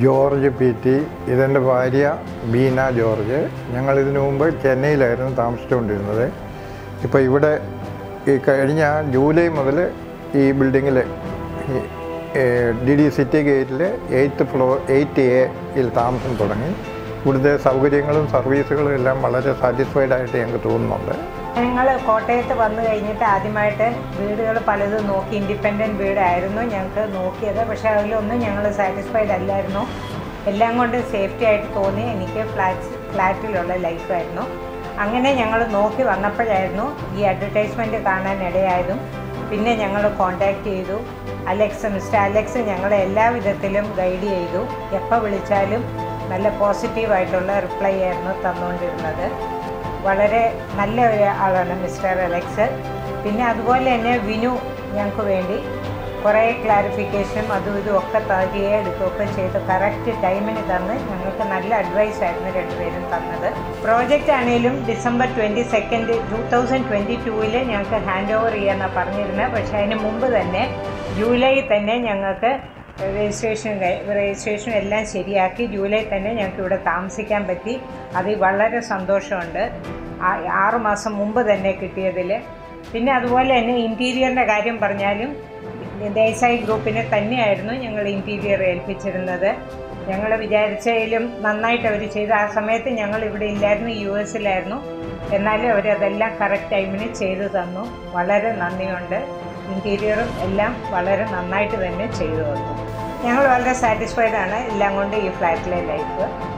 George P T ഇതെൻ്റെ ഭാര്യ Beena George ഞങ്ങൾ ഇതിനു മുമ്പ് ചെന്നൈയിലായിരുന്നു താമസിച്ചുകൊണ്ടിരുന്നത് ഇപ്പോൾ ഇവിടെ ഈ കഴിഞ്ഞ ജൂലൈ മുതൽ ഈ ബിൽഡിങ്ങിൽ ഡി ഡി സിറ്റി ഗേറ്റിൽ എയ്ത്ത് ഫ്ലോർ എയ്റ്റ് എയിൽ താമസം തുടങ്ങി ഇവിടുത്തെ സൗകര്യങ്ങളും സർവീസുകളും എല്ലാം വളരെ സാറ്റിസ്ഫൈഡ് ആയിട്ട് ഞങ്ങൾക്ക് തോന്നുന്നുണ്ട് ഞങ്ങൾ കോട്ടയത്ത് വന്നു കഴിഞ്ഞിട്ട് ആദ്യമായിട്ട് വീടുകൾ പലതും നോക്കി ഇൻഡിപെൻഡൻറ്റ് വീടായിരുന്നു ഞങ്ങൾക്ക് നോക്കിയത് പക്ഷേ അതിലൊന്നും ഞങ്ങൾ സാറ്റിസ്ഫൈഡ് അല്ലായിരുന്നു എല്ലാം കൊണ്ട് സേഫ്റ്റി ആയിട്ട് തോന്നി എനിക്ക് ഫ്ലാറ്റ് ഫ്ലാറ്റിലുള്ള ലൈഫായിരുന്നു അങ്ങനെ ഞങ്ങൾ നോക്കി വന്നപ്പോഴായിരുന്നു ഈ അഡ്വർടൈസ്മെൻറ്റ് കാണാൻ ഇടയായതും പിന്നെ ഞങ്ങൾ കോണ്ടാക്ട് ചെയ്തു അലക്സ് മിസ്റ്റർ അലക്സ് ഞങ്ങളെ എല്ലാ വിധത്തിലും ഗൈഡ് ചെയ്തു എപ്പോൾ വിളിച്ചാലും നല്ല പോസിറ്റീവായിട്ടുള്ള റിപ്ലൈ ആയിരുന്നു തന്നുകൊണ്ടിരുന്നത് വളരെ നല്ല ഒരു ആളാണ് മിസ്റ്റർ അലക്സ് പിന്നെ അതുപോലെ തന്നെ വിനു ഞങ്ങൾക്ക് വേണ്ടി കുറേ ക്ലാരിഫിക്കേഷനും അതും ഇതും ഒക്കെ തരികയും എടുക്കുകയൊക്കെ ചെയ്ത് കറക്റ്റ് ടൈമിന് തന്ന് ഞങ്ങൾക്ക് നല്ല അഡ്വൈസ് ആയിരുന്നു രണ്ടുപേരും തന്നത് പ്രോജക്റ്റ് ആണെങ്കിലും December twenty second two thousand twenty ടൂവിൽ ഞങ്ങൾക്ക് ഹാൻഡ് ഓവർ ചെയ്യാമെന്നാണ് പറഞ്ഞിരുന്നത് പക്ഷേ അതിന് മുമ്പ് തന്നെ ജൂലൈ തന്നെ ഞങ്ങൾക്ക് രജിസ്ട്രേഷൻ രജിസ്ട്രേഷൻ എല്ലാം ശരിയാക്കി ജൂലൈ തന്നെ ഞങ്ങൾക്ക് ഇവിടെ താമസിക്കാൻ പറ്റി അതിൽ വളരെ സന്തോഷമുണ്ട് ആ- ആറ് മാസം മുമ്പ് തന്നെ കിട്ടിയതിൽ പിന്നെ അതുപോലെ തന്നെ ഇൻറ്റീരിയറിൻ്റെ കാര്യം പറഞ്ഞാലും ദേശായി ഗ്രൂപ്പിനെ തന്നെയായിരുന്നു ഞങ്ങൾ ഇൻറ്റീരിയർ ഏൽപ്പിച്ചിരുന്നത് ഞങ്ങൾ വിചാരിച്ചതിലും നന്നായിട്ട് അവർ ചെയ്തു ആ സമയത്ത് ഞങ്ങൾ ഇവിടെ ഇല്ലായിരുന്നു യു എസിലായിരുന്നു എന്നാലും അവരതെല്ലാം കറക്റ്റ് ടൈമിന് ചെയ്തു തന്നു വളരെ നന്ദിയുണ്ട് ഇൻറ്റീരിയറും എല്ലാം വളരെ നന്നായിട്ട് തന്നെ ചെയ്തു തന്നു ഞങ്ങൾ വളരെ സാറ്റിസ്ഫൈഡ് ആണ് എല്ലാം കൊണ്ട് ഈ ഫ്ലാറ്റിലെ ലൈഫ്